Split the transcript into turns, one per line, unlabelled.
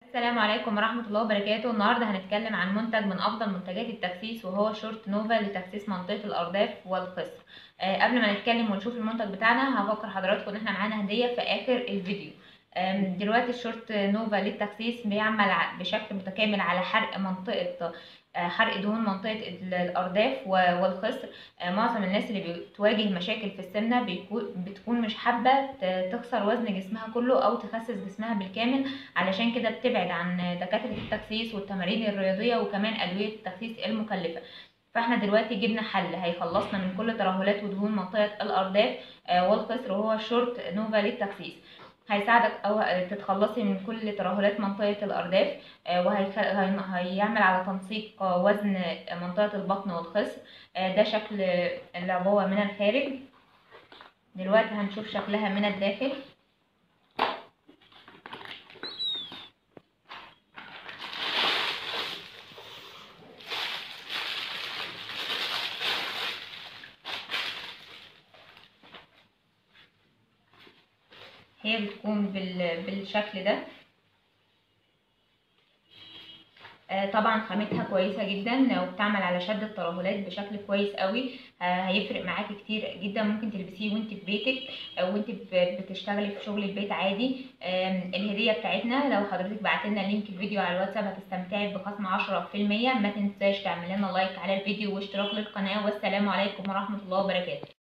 السلام عليكم ورحمة الله وبركاته النهاردة هنتكلم عن منتج من أفضل منتجات التخسيس وهو شورت نوفا لتخسيس منطقة الأرداف والخصر آه قبل ما نتكلم ونشوف المنتج بتاعنا هفكر حضراتكم إن احنا معانا هدية في آخر الفيديو آم، دلوقتي الشورت نوفا للتخسيس بيعمل ع- بشكل متكامل على حرق منطقة آه، حرق دهون منطقة ال- الأرداف و- والخصر آه، معظم الناس اللي بتواجه مشاكل في السمنة بيكون بتكون مش حابة ت- تخسر وزن جسمها كله أو تخسس جسمها بالكامل علشان كده بتبعد عن دكاترة التخسيس والتمارين الرياضية وكمان أدوية التخسيس المكلفة فاحنا دلوقتي جبنا حل هيخلصنا من كل ترهلات ودهون منطقة الأرداف آه، والخصر وهو شورت نوفا للتخسيس هيساعدك أو تتخلصي من كل ترهلات منطقة الأرداف آه، وهيخ- هي- هيعمل على تنسيق آه، وزن منطقة البطن والخصر آه، ده شكل العبوة من الخارج دلوقتي هنشوف شكلها من الداخل هي بتكون بال... بالشكل ده آه، طبعا خامتها كويسة جدا وبتعمل على شد الترهلات بشكل كويس قوي آه، هيفرق معاكي كتير جدا ممكن تلبسيه وانت في بيتك او وانت ب- بتشتغلي في شغل البيت عادي آم، الهدية بتاعتنا لو حضرتك بعتلنا لينك الفيديو على الواتساب هتستمتعي بخصم 10% ما تنساش تعمل لنا لايك على الفيديو واشتراك للقناة والسلام عليكم ورحمة الله وبركاته